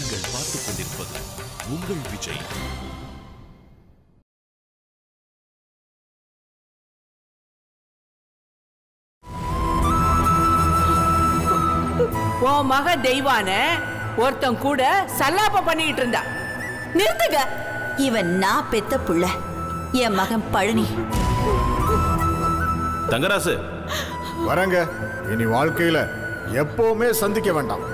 நீங்கள் பார்த்துக் கொண்டிருப்பது உங்கள் விஜய் உன் மக தெய்வான ஒருத்தன் கூட சல்லாப்ப பண்ணிட்டு இருந்தா நிறுத்துங்க இவன் நான் பெத்த புள்ள என் மகன் பழனி தங்கராசு வரங்க இனி வாழ்க்கையில எப்பவுமே சந்திக்க வேண்டாம்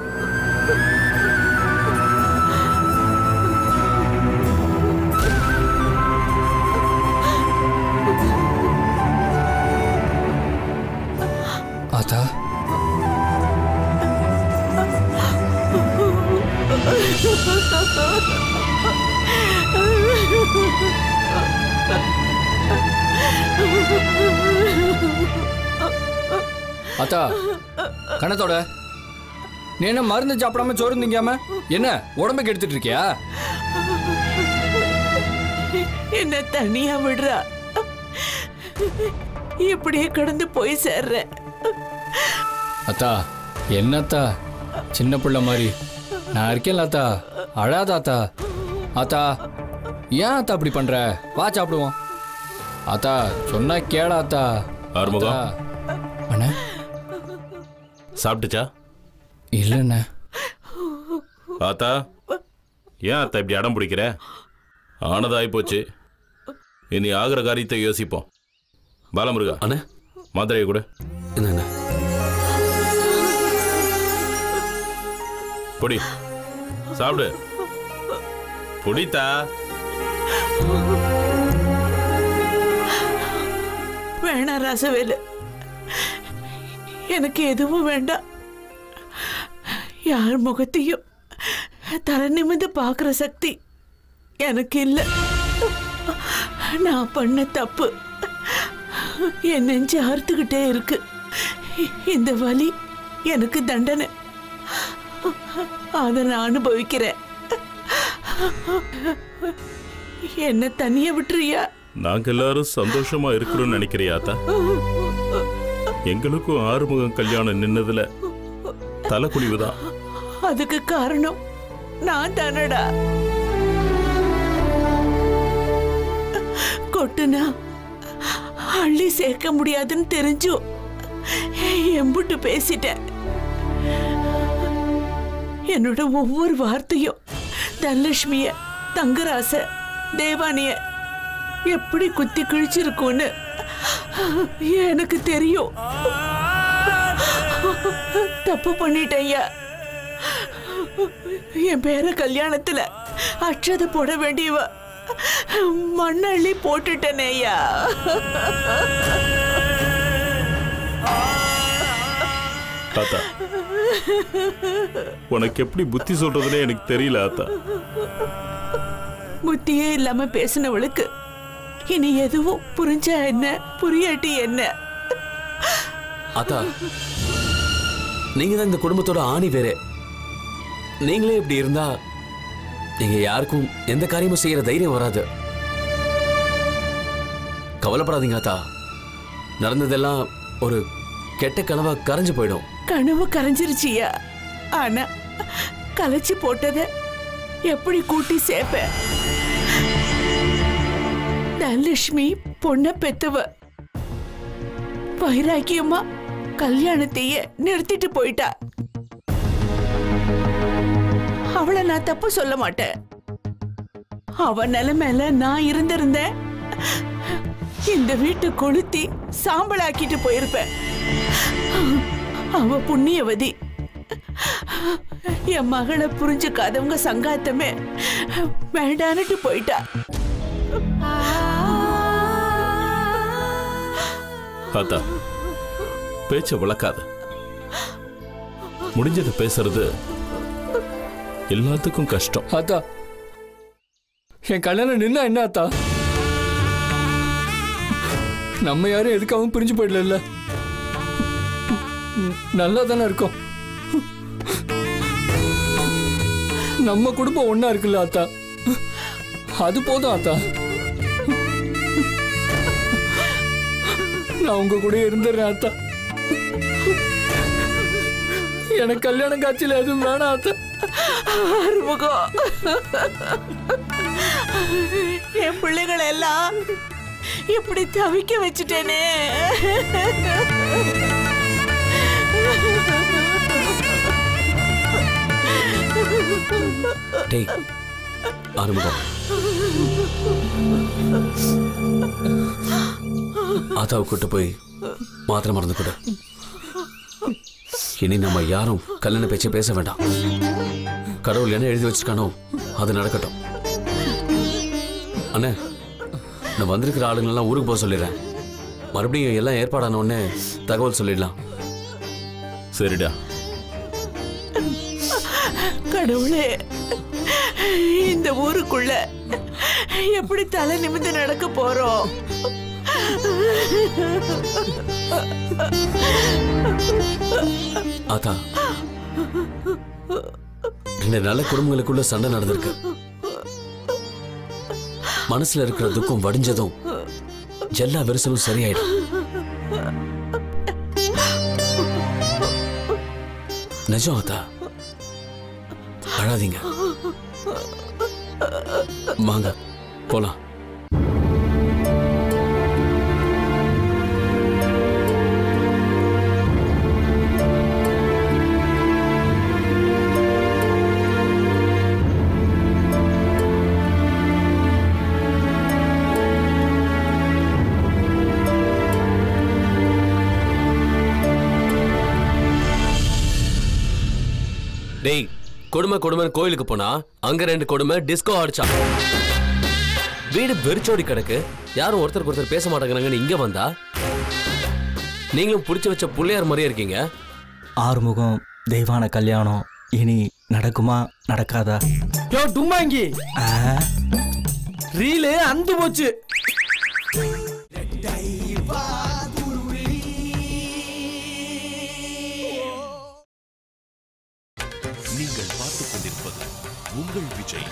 ஆத்தா அத்தா கணத்தோட நீ என்ன மருந்து சாப்பிடாம சோறு திங்காம என்ன உடம்புக்கு எடுத்துட்டு இருக்கியா என்ன தனியா விடுறா இப்படியே கடந்து போய் சேர்றேன் அத்தா என்னத்தா சின்ன பிள்ளை மாதிரி நான் இருக்கேன்ல அத்தா அழாத அத்தா அத்தா ஏன் அத்தா அப்படி பண்ற வா சாப்பிடுவோம் அத்தா சொன்னா கேளா அத்தா ஆறுமுகம். அத்தா. அண்ணே சாப்பிட்டுச்சா இல்லைண்ணே ஆத்தா ஏன் அத்தா இப்படி அடம் பிடிக்கிற ஆனதாகி போச்சு இனி ஆகிற காரியத்தை யோசிப்போம் பாலமுருகா அண்ணே மாத்திரையை கூட என்ன பொடி சாப்பிடு பொடித்தா வேணாம் ராசவேலு எனக்கு எதுவும் வேண்டாம் யார் முகத்தையும் தலை நிமிந்து பார்க்குற சக்தி எனக்கு இல்லை நான் பண்ண தப்பு என் நெஞ்சு அறுத்துக்கிட்டே இருக்கு இந்த வலி எனக்கு தண்டனை அதை நான் அனுபவிக்கிறேன் என்ன தனியா விட்டுறியா நாங்க எல்லாரும் சந்தோஷமா இருக்கிறோம்னு நினைக்கிறியா ஆத்தா எங்களுக்கும் ஆறுமுகம் கல்யாணம் நின்னதுல தலைக்குழிவுதான் அதுக்கு காரணம் நான் தானடா கொட்டுனா அள்ளி சேர்க்க முடியாதுன்னு தெரிஞ்சும் எம்புட்டு பேசிட்டேன் என்னோட ஒவ்வொரு வார்த்தையும் தனலட்சுமிய தங்கராச தேவானிய எப்படி குத்தி கிழிச்சிருக்கும்னு எனக்கு தெரியும் தப்பு பண்ணிட்டேயா என் பேர கல்யாணத்துல அச்சதை போட வேண்டியவ மண்ணள்ளி போட்டுட்டனேயா ஆத்தா உனக்கு எப்படி புத்தி சொல்றதுனே எனக்கு தெரியல ஆத்தா புத்தியே இல்லாம பேசினவளுக்கு இனி எதுவும் புரிஞ்சா என்ன புரியாட்டி என்ன அத்தா நீங்க தான் இந்த குடும்பத்தோட ஆணி வேறே நீங்களே இப்படி இருந்தா நீங்க யாருக்கும் எந்த காரியமும் செய்யற தைரியம் வராது கவலைப்படாதீங்க அத்தா நடந்ததெல்லாம் ஒரு கெட்ட கனவா கரைஞ்சு போயிடும் கனவு கரைஞ்சிருச்சியா ஆனா கலைச்சு போட்டத எப்படி கூட்டி சேர்ப்ப தனலட்சுமி பொண்ண பெத்தவ வைராக்கியமா கல்யாணத்தையே நிறுத்திட்டு போயிட்டா அவளை நான் தப்பு சொல்ல மாட்டேன் அவ நிலைமையில நான் இருந்திருந்தேன் இந்த வீட்டை கொளுத்தி சாம்பலாக்கிட்டு போயிருப்பேன் அவ புண்ணியவதி என் மகளை புரிஞ்சுக்காதவங்க சங்காத்தமே வேண்டான்னுட்டு போயிட்டா ஆத்தா பேச்ச விளக்காத முடிஞ்சதை பேசுறது எல்லாத்துக்கும் கஷ்டம் அத்தா என் கல்யாணம் நின்னா என்ன அத்தா நம்ம யாரும் எதுக்காகவும் பிரிஞ்சு போயிடல நல்லா தானே இருக்கோம் நம்ம குடும்பம் ஒண்ணா இருக்குல்ல அத்தா அது போதும் அத்தா நான் உங்க கூட இருந்துடுறேன் அத்தா எனக்கு கல்யாணம் காட்சியில் எதுவும் வேணாம் அத்தா ஆறுமுகம் என் பிள்ளைகளை எல்லாம் இப்படி தவிக்க வச்சுட்டேனே டேய் ஆறுமுகம் ஆத்தாவை கூட்டு போய் மாத்திரை மறந்து கொடு இனி நம்ம யாரும் கல்யாண பேச்சை பேச வேண்டாம் கடவுள் என்ன எழுதி வச்சிருக்கானோ அது நடக்கட்டும் அண்ணே நான் வந்திருக்கிற ஆளுங்களெல்லாம் ஊருக்கு போக சொல்லிடுறேன் மறுபடியும் எல்லாம் ஏற்பாடான உடனே தகவல் சொல்லிடலாம் சரிடா கடவுளே இந்த ஊருக்குள்ள எப்படி தலை நிமிந்து நடக்க போறோம் ஆத்தா ரெண்டு நல்ல குடும்பங்களுக்குள்ள சண்டை நடந்திருக்கு மனசுல இருக்கிற துக்கம் வடிஞ்சதும் எல்லா விரிசலும் சரியாயிடும் நிஜம் ஆத்தா அழாதீங்க வாங்க போலாம் டேய் கொடுமை கொடுமை கோயிலுக்கு போனா அங்க ரெண்டு கொடுமை டிஸ்கோ அடிச்சான் வீடு வெறிச்சோடி கிடக்கு யாரும் ஒருத்தருக்கு ஒருத்தர் பேச மாட்டேங்கிறாங்கன்னு இங்க வந்தா நீங்களும் புடிச்சு வச்ச புள்ளையார் மாதிரியே இருக்கீங்க ஆறுமுகம் தெய்வான கல்யாணம் இனி நடக்குமா நடக்காதா யோ டும்மாங்கி ஆ, ரீலு அந்து போச்சு நீங்கள் பார்த்துக் கொண்டிருப்பது உங்கள் விஜய்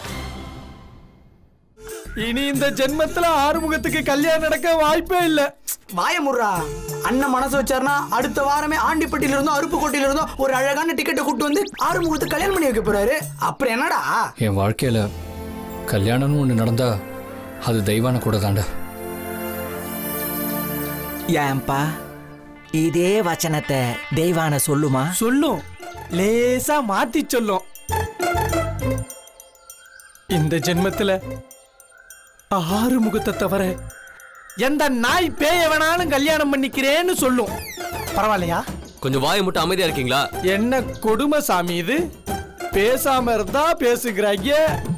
இனி இந்த ஜென்மத்துல ஆறுமுகத்துக்கு கல்யாணம் நடக்க வாய்ப்பே இல்ல வாய முர்ரா அண்ணன் மனசு வச்சாருன்னா அடுத்த வாரமே ஆண்டிப்பட்டியில இருந்தோ அருப்புக்கோட்டையில இருந்தோ ஒரு அழகான டிக்கெட்டை கூட்டு வந்து ஆறுமுகத்துக்கு கல்யாணம் பண்ணி வைக்க போறாரு அப்புறம் என்னடா என் வாழ்க்கையில் கல்யாணம்னு ஒன்று நடந்தா அது தெய்வான கூட தாண்டா ஏன்பா இதே வச்சனத்தை தெய்வான சொல்லுமா சொல்லும் லேசா மாத்தி சொல்லும் இந்த ஜென்மத்துல ஆறு முகத்தை தவிர எந்த நாய் பேய வேணாலும் கல்யாணம் பண்ணிக்கிறேன்னு சொல்லும் பரவாயில்லையா கொஞ்சம் வாயை மட்டும் அமைதியா இருக்கீங்களா என்ன கொடுமை சாமி இது பேசாம இருந்தா பேசுகிறாங்க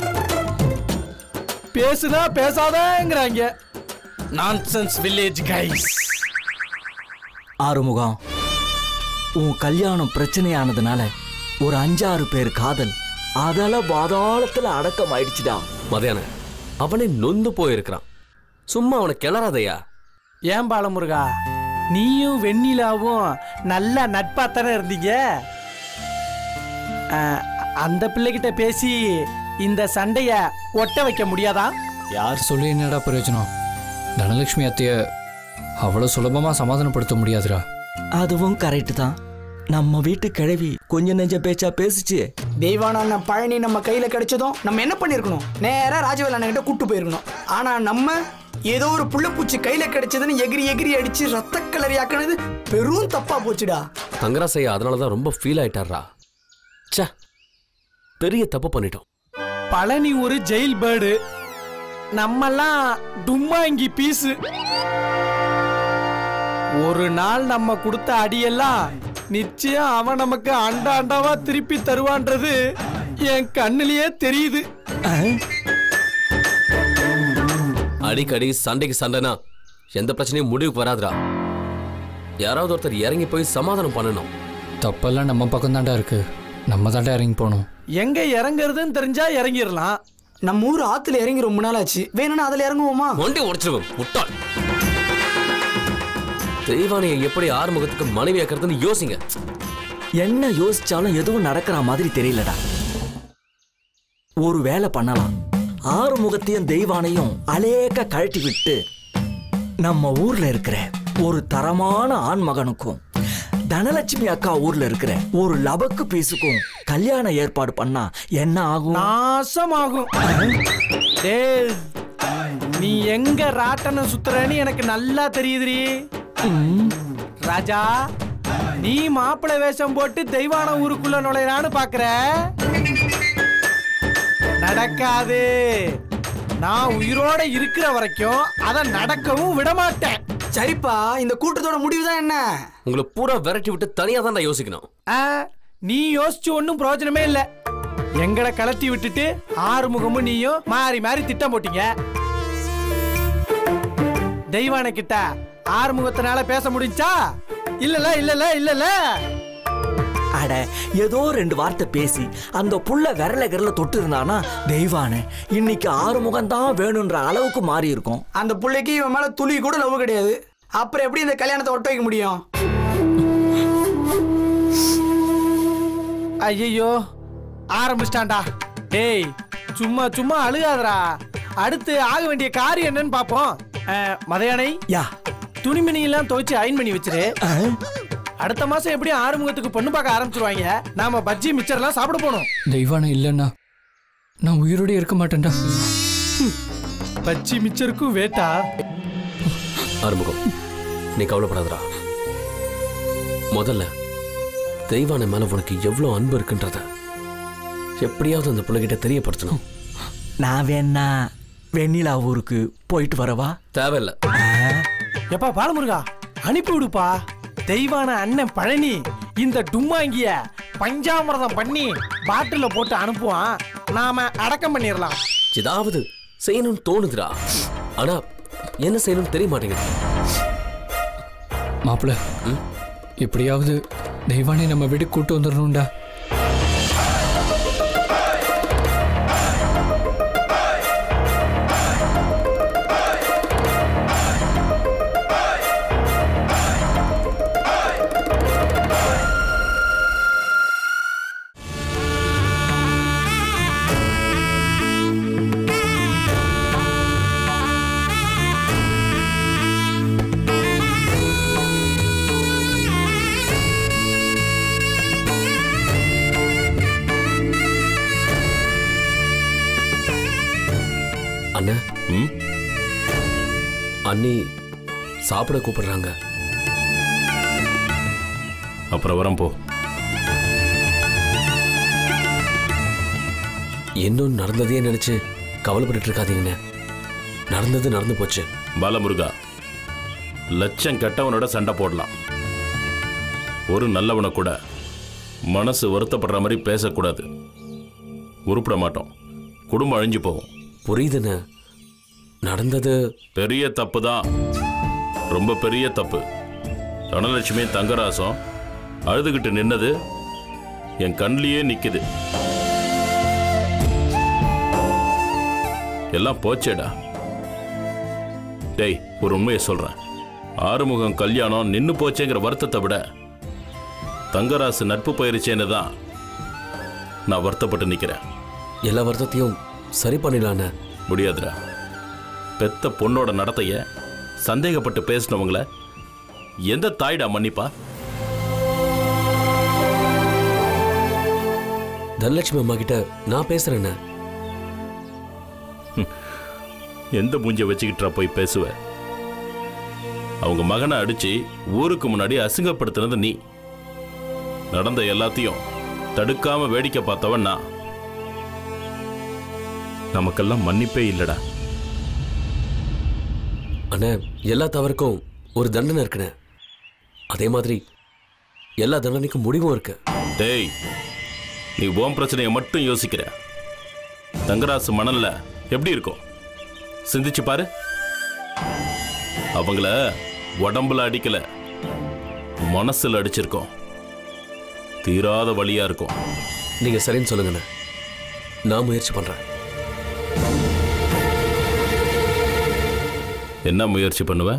பேசுனா பேசாதங்கிறாங்க நான்சென்ஸ் வில்லேஜ் கைஸ் ஆறுமுகம் உன் கல்யாணம் பிரச்சனையானதுனால ஒரு அஞ்சாறு பேர் காதல் அதெல்லாம் பாதாளத்துல அடக்கம் ஆயிடுச்சுடா மதியானம் அவனே நொந்து போயிருக்கிறான் சும்மா அவனை கிளறாதையா ஏன் பாலமுருகா நீயும் வெண்ணிலாவும் நல்ல நட்பாத்தானே இருந்தீங்க அஹ், அந்த பிள்ளைகிட்ட பேசி இந்த சண்டைய ஒட்ட வைக்க முடியாதா யார் சொல்லி என்னடா பிரயோஜனம் தனலட்சுமி அத்தைய அவ்வளோ சுலபமாக சமாதானப்படுத்த முடியாதுடா அதுவும் கரெக்ட் தான் நம்ம வீட்டு கிழவி கொஞ்ச நெஞ்ச பேச்சா பேசுச்சு தெய்வான அண்ணன் பழனி நம்ம கையில கிடைச்சதும் நம்ம என்ன பண்ணிருக்கணும் நேரா ராஜவேல் அண்ணன் கிட்ட கூட்டு போயிருக்கணும் ஆனா நம்ம ஏதோ ஒரு புள்ளப்பூச்சி கையில கிடைச்சதுன்னு எகிரி எகிரி அடிச்சு ரத்த கலரி ஆக்கினது பெரும் தப்பா போச்சுடா தங்கராசையா அதனாலதான் ரொம்ப ஃபீல் ஆயிட்டாரா ச்சே பெரிய தப்பு பண்ணிட்டோம் பழனி ஒரு ஜெயில் பேர்டு நம்மெல்லாம் டும்மாங்கி பீஸு ஒரு நாள் நம்ம கொடுத்த அடியெல்லாம் நிச்சயம் அவன் நமக்கு அண்டா அண்டாவா திருப்பி தருவான்றது என் கண்ணிலேயே தெரியுது அடிக்கடி சண்டைக்கு சண்டைனா எந்த பிரச்சனையும் முடிவுக்கு வராதுடா யாராவது ஒருத்தர் இறங்கி போய் சமாதானம் பண்ணணும் தப்பெல்லாம் நம்ம பக்கம் தாண்டா இருக்கு நம்ம தாண்டா இறங்கி போகணும் எங்க இறங்குறதுன்னு தெரிஞ்சா இறங்கிடலாம் நம்ம ஊர் ஆத்துல இறங்கி ரொம்ப நாள் ஆச்சு வேணும்னா அதுல இறங்குவோமா ஒண்டி உடைச்சிருவேன் முட்டாள் தெய்வானையை எப்படி ஆறுமுகத்துக்கு மனைவி ஆக்கிறதுன்னு யோசிங்க என்ன யோசிச்சாலும் எதுவும் நடக்கிற மாதிரி தெரியலடா ஒரு வேலை பண்ணலாம் ஆறு முகத்தையும் தெய்வானையும் அலேக்க கழட்டி விட்டு நம்ம ஊர்ல இருக்கிற ஒரு தரமான ஆண் மகனுக்கும் தனலட்சுமி அக்கா ஊர்ல இருக்கிற ஒரு லபக்கு பீஸுக்கும் கல்யாண ஏற்பாடு பண்ணா என்ன ஆகும் நாசமாகும் டேய் நீ எங்க ராட்டனம் சுத்துறன்னு எனக்கு நல்லா தெரியுதுடி ராஜா நீ மாப்பிள்ளை வேஷம் போட்டு தெய்வான ஊருக்குள்ள நுழையறான்னு பாக்குற நடக்காது நான் உயிரோட இருக்கிற வரைக்கும் அதை நடக்கவும் விட மாட்டேன் சரிப்பா இந்த கூட்டத்தோட முடிவு தான் என்ன உங்களை பூரா விரட்டி விட்டு தனியா தான் யோசிக்கணும் ஆ, நீ யோசிச்சு ஒன்றும் பிரயோஜனமே இல்ல எங்களை கலத்தி விட்டுட்டு ஆறுமுகமும் நீயும் மாறி மாறி திட்டம் போட்டீங்க தெய்வான கிட்ட ஆறுமுகத்தினால பேச முடிஞ்சா இல்லல இல்லல இல்லல அட ஏதோ ரெண்டு வார்த்தை பேசி அந்த புள்ள விரல விரல தொட்டு இருந்தானா தெய்வானே இன்னைக்கு ஆறுமுகம் தான் வேணுன்ற அளவுக்கு மாறி இருக்கும் அந்த புள்ளைக்கு இவன் மேல துளி கூட லவ் கிடையாது அப்புறம் எப்படி இந்த கல்யாணத்தை ஒட்ட வைக்க முடியும் ஐயோ ஆரம்பிச்சிட்டான்டா டேய் சும்மா சும்மா அழுகாதடா அடுத்து ஆக வேண்டிய காரியம் என்னன்னு பாப்போம் அஹ், மதையானை யா துணிமணி எல்லாம் துவைச்சு அயன் பண்ணி வச்சிரு அடுத்த மாசம் எப்படியும் ஆறுமுகத்துக்கு பொண்ணு பார்க்க ஆரம்பிச்சிருவாங்க நாம பஜ்ஜி மிச்சர்லாம் சாப்பிட போகணும் தெய்வானம் இல்லைன்னா நான் உயிரோட இருக்க மாட்டேன்டா பஜ்ஜி மிச்சருக்கும் வேட்டா ஆறுமுகம் நீ கவலைப்படாதடா முதல்ல தெய்வான மேல உனக்கு எவ்வளவு அன்பு இருக்குன்றத எப்படியாவது அந்த பிள்ளைகிட்ட தெரியப்படுத்தணும் நான் வேணா வெண்ணிலா ஊருக்கு போயிட்டு வரவா தேவையில்ல எப்பா பாலமுருகா அனுப்பி விடுப்பா தெய்வான அண்ணன் பழனி இந்த டும்மாங்கிய பஞ்சாமிரதம் பண்ணி பாட்டில போட்டு அனுப்புவான் நாம அடக்கம் பண்ணிடலாம் ஏதாவது செய்யணும்னு தோணுதுடா ஆனா என்ன செய்யணும்னு தெரிய மாட்டேங்குது மாப்பிள்ள எப்படியாவது தெய்வானே நம்ம வீட்டுக்கு கூட்டு வந்துடணும்டா அண்ணன் ம் அண்ணி சாப்பிட கூப்பிடுறாங்க அப்புறம் வரேன் போ இன்னும் நடந்ததையே நினைச்சு கவலைப்பட்டுட்டு இருக்காதீங்கண்ணே நடந்தது நடந்து போச்சு பாலமுருகா லட்சம் கெட்டவனோட சண்டை போடலாம் ஒரு நல்லவனை கூட மனசு வருத்தப்படுற மாதிரி பேசக்கூடாது உருப்பிட மாட்டோம் குடும்பம் அழிஞ்சு போகும் புரியுதுண்ணே நடந்தது பெரிய தப்பு தான் ரொம்ப பெரிய தப்பு தனலட்சுமி தங்கராசம் அழுதுகிட்டு நின்னது என் கண்ணிலேயே நிக்குது எல்லாம் போச்சேடா டேய் ஒரு உண்மையை சொல்றேன் ஆறுமுகம் கல்யாணம் நின்னு போச்சேங்கிற வருத்தத்தை விட தங்கராசு நட்பு போயிருச்சேன்னு தான் நான் வருத்தப்பட்டு நிக்கிறேன் எல்லா வருத்தத்தையும் சரி பண்ணிடலாண்ணே முடியாதுடா பெத்த பொண்ணோட நடத்தைய சந்தேகப்பட்டு பேசினவங்கள எந்த தாய்டா மன்னிப்பா தனலட்சுமி அம்மா கிட்ட நான் பேசுறேண்ணே எந்த மூஞ்ச வச்சுக்கிட்டா போய் பேசுவ அவங்க மகனை அடிச்சு ஊருக்கு முன்னாடி அசிங்கப்படுத்தினது நீ நடந்த எல்லாத்தையும் தடுக்காம வேடிக்கை பார்த்தவன் நான் நமக்கெல்லாம் மன்னிப்பே இல்லடா அண்ணே எல்லா தவறுக்கும் ஒரு தண்டனை இருக்குண்ணே அதே மாதிரி எல்லா தண்டனைக்கும் முடிவும் இருக்கு டேய் நீ ஓம் பிரச்சனையை மட்டும் யோசிக்கிற தங்கராசு மணல்ல எப்படி இருக்கும் சிந்திச்சு பாரு அவங்கள உடம்புல அடிக்கல மனசுல அடிச்சிருக்கோம் தீராத வழியா இருக்கும் நீங்க சரின்னு சொல்லுங்கண்ணே நான் முயற்சி பண்றேன் என்ன முயற்சி பண்ணுவ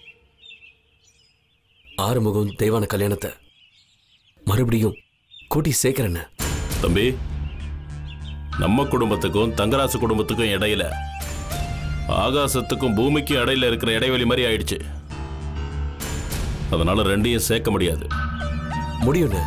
ஆறுமுகம் தெய்வான கல்யாணத்தை மறுபடியும் கூட்டி சேர்க்கிறேண்ணே தம்பி நம்ம குடும்பத்துக்கும் தங்கராசு குடும்பத்துக்கும் இடையில ஆகாசத்துக்கும் பூமிக்கும் இடையில இருக்கிற இடைவெளி மாதிரி ஆயிடுச்சு அதனால ரெண்டையும் சேர்க்க முடியாது முடியும்ண்ணே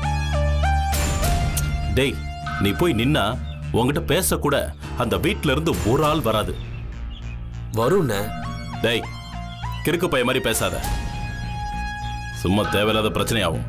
டேய் நீ போய் நின்னா உன்கிட்ட பேசக்கூட அந்த வீட்ல இருந்து ஒரு ஆள் வராது வரும்ண்ணே டேய் கிறுக்கு பைய மாதிரி பேசாத சும்மா தேவையில்லாத பிரச்சனையாகும்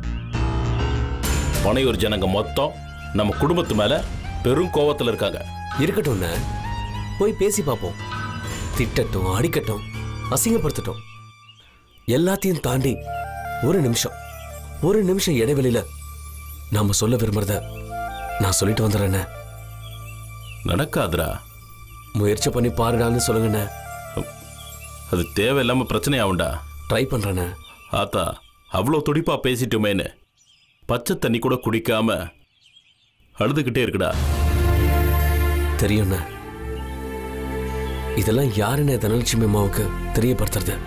பனையூர் ஜனங்க மொத்தம் நம்ம குடும்பத்து மேல பெரும் கோவத்துல இருக்காங்க இருக்கட்டும்ண்ணே போய் பேசி பார்ப்போம் திட்டட்டும் அடிக்கட்டும் அசிங்கப்படுத்தட்டும் எல்லாத்தையும் தாண்டி ஒரு நிமிஷம் ஒரு நிமிஷம் இடைவெளியில நாம சொல்ல விரும்புறத நான் சொல்லிட்டு வந்துடுறேண்ணே நடக்காதுடா முயற்சி பண்ணி பாருடான்னு சொல்லுங்கண்ணே அது தேவையில்லாம பிரச்சனை ஆகும்டா ட்ரை பண்றேண்ணே ஆத்தா அவ்வளோ துடிப்பா பேசிட்டுமேன்னு பச்சை தண்ணி கூட குடிக்காம அழுதுகிட்டே இருக்குடா தெரியும்ண்ணே இதெல்லாம் யாருன்னு தனலட்சுமி அம்மாவுக்கு தெரியப்படுத்துறது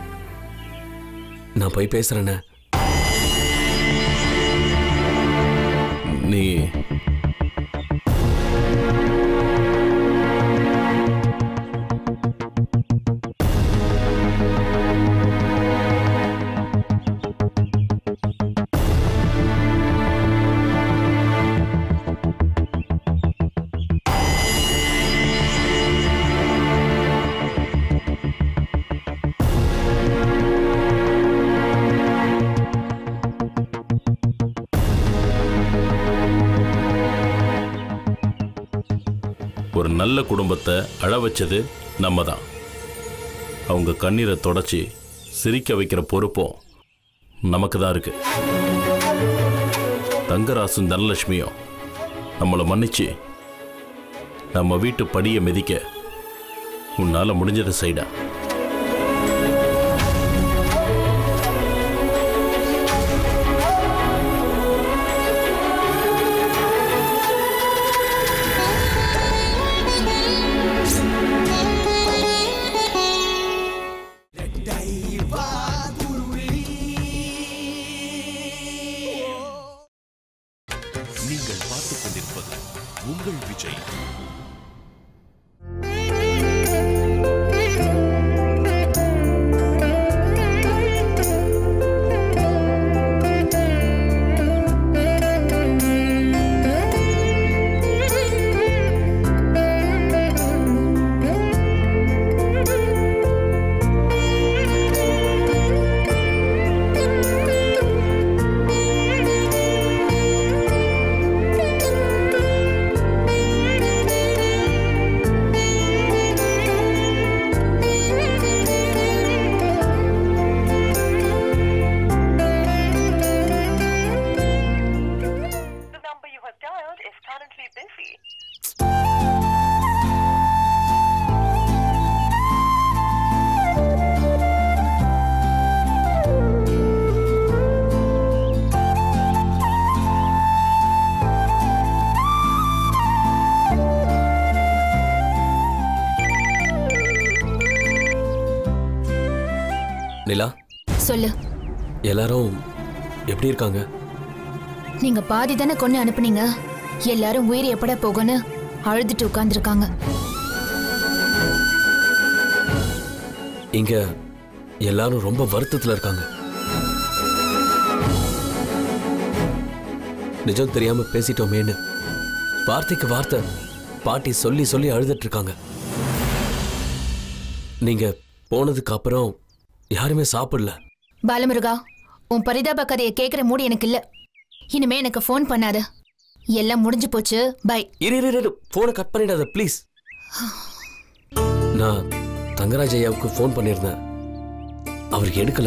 நான் போய் பேசுறேண்ணே நீ ஒரு நல்ல குடும்பத்தை அழ வச்சது நம்ம தான் அவங்க கண்ணீரை தொடச்சி சிரிக்க வைக்கிற பொறுப்பும் நமக்கு தான் இருக்கு தங்கராசும் தனலட்சுமியும் நம்மளை மன்னிச்சு நம்ம வீட்டு படியை மிதிக்க உன்னால முடிஞ்சதை செய்டா நீங்கள் பார்த்துக் கொண்டிருப்பது உங்கள் விஜய் நிலா சொல்லு எல்லாரும் எப்படி இருக்காங்க நீங்க பாதி தானே கொண்டு அனுப்புனீங்க எல்லாரும் உயிர் எப்பட போகும்னு அழுதுட்டு உட்கார்ந்துருக்காங்க இங்க எல்லாரும் ரொம்ப வருத்தத்துல இருக்காங்க நிஜம் தெரியாம பேசிட்டோமேன்னு வார்த்தைக்கு வார்த்தை பாட்டி சொல்லி சொல்லி அழுதுட்டு இருக்காங்க நீங்க போனதுக்கு அப்புறம் யாருமே சாப்பிடல பாலமுருகா உன் பரிதாப கதையை கேட்குற மூடி எனக்கு இல்ல இனிமே எனக்கு ஃபோன் பண்ணாத எல்லாம் முடிஞ்சு போச்சு பை இரு இரு இரு போனை கட் பண்ணிடாத ப்ளீஸ் நான் தங்கராஜ் ஐயாவுக்கு ஃபோன் பண்ணியிருந்தேன் அவருக்கு எடுக்கல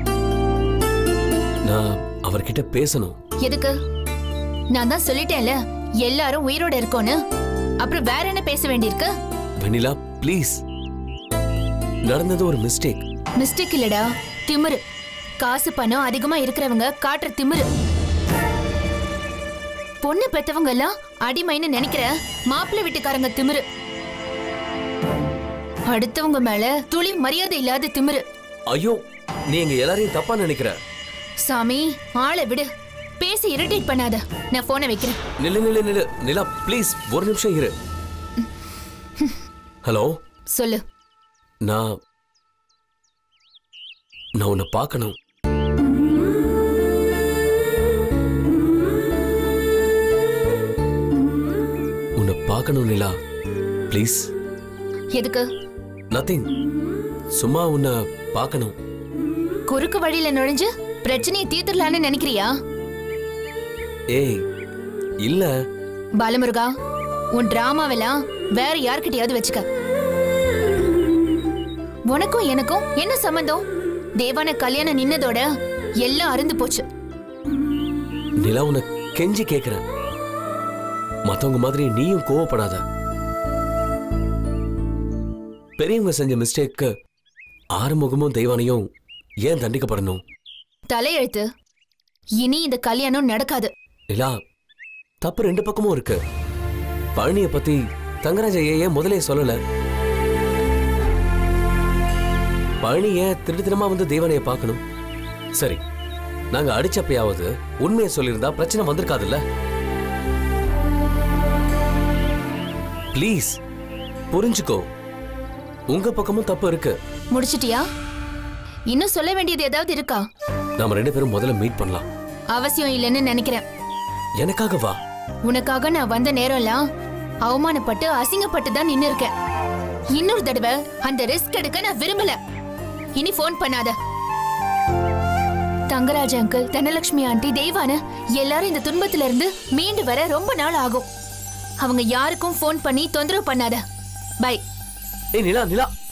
நான் அவர்கிட்ட பேசணும் எதுக்கு நான் தான் சொல்லிட்டேன்ல எல்லாரும் உயிரோட இருக்கோன்னு அப்புறம் வேற என்ன பேச வேண்டியிருக்கு வெண்ணிலா ப்ளீஸ் நடந்தது ஒரு மிஸ்டேக் மிஸ்டேக் இல்லடா திமிரு காசு பணம் அதிகமா இருக்கிறவங்க காட்டுற திமிரு பொண்ணு பெத்தவங்க எல்லாம் அடிமைன்னு நினைக்கிற மாப்பிள்ளை வீட்டுக்காரங்க திமிரு அடுத்தவங்க மேல துளி மரியாதை இல்லாத திமிரு ஐயோ நீ எங்க எல்லாரையும் தப்பா நினைக்கிற சாமி ஆளை விடு பேசி இரிட்டேட் பண்ணாத நான் போனை வைக்கிறேன் நில்லு நில்லு நில்லு நிலா ப்ளீஸ் ஒரு நிமிஷம் இரு ஹலோ சொல்லு நான் நான் உன்னை பார்க்கணும் பார்க்கணும் நிலா ப்ளீஸ் எதுக்கு நத்திங் சும்மா உன்னை பார்க்கணும் குறுக்கு வழியில நுழைஞ்சு பிரச்சனையை தீர்த்துடலான்னு நினைக்கிறியா ஏய் இல்ல பாலமுருகா உன் டிராமாவெல்லாம் வேற யார்கிட்டயாவது வச்சுக்க உனக்கும் எனக்கும் என்ன சம்பந்தம் தேவான கல்யாணம் நின்னதோட எல்லாம் அருந்து போச்சு நிலா உன்னை கெஞ்சி கேக்குறேன் மத்தவங்க மாதிரி நீயும் கோவப்படாத பெரியவங்க செஞ்ச மிஸ்டேக்கு ஆறுமுகமும் தெய்வானையும் ஏன் தண்டிக்கப்படணும் தலையெழுத்து இனி இந்த கல்யாணம் நடக்காது நிலா தப்பு ரெண்டு பக்கமும் இருக்கு பழனிய பத்தி தங்கராஜ ஏன் முதலே சொல்லல பழனி ஏன் திருட்டுத்தனமா வந்து தெய்வானைய பார்க்கணும் சரி நாங்க அடிச்சப்பயாவது உண்மையை சொல்லியிருந்தா பிரச்சனை வந்திருக்காதுல்ல ப்ளீஸ் புரிஞ்சுக்கோ உங்க பக்கமும் தப்பு இருக்கு முடிச்சிட்டியா இன்னும் சொல்ல வேண்டியது ஏதாவது இருக்கா நாம ரெண்டு பேரும் முதல்ல மீட் பண்ணலாம் அவசியம் இல்லைன்னு நினைக்கிறேன் எனக்காக வா உனக்காக நான் வந்த நேரம்லாம் அவமானப்பட்டு அசிங்கப்பட்டு தான் நின்னு இருக்கேன் இன்னொரு தடவை அந்த ரிஸ்க் எடுக்க நான் விரும்பல இனி ஃபோன் பண்ணாத தங்கராஜ் அங்கிள் தனலட்சுமி ஆண்டி தெய்வான எல்லாரும் இந்த துன்பத்துல இருந்து மீண்டு வர ரொம்ப நாள் ஆகும் அவங்க யாருக்கும் ஃபோன் பண்ணி தொந்தரவு பண்ணாத பை ஏய் நிலா நிலா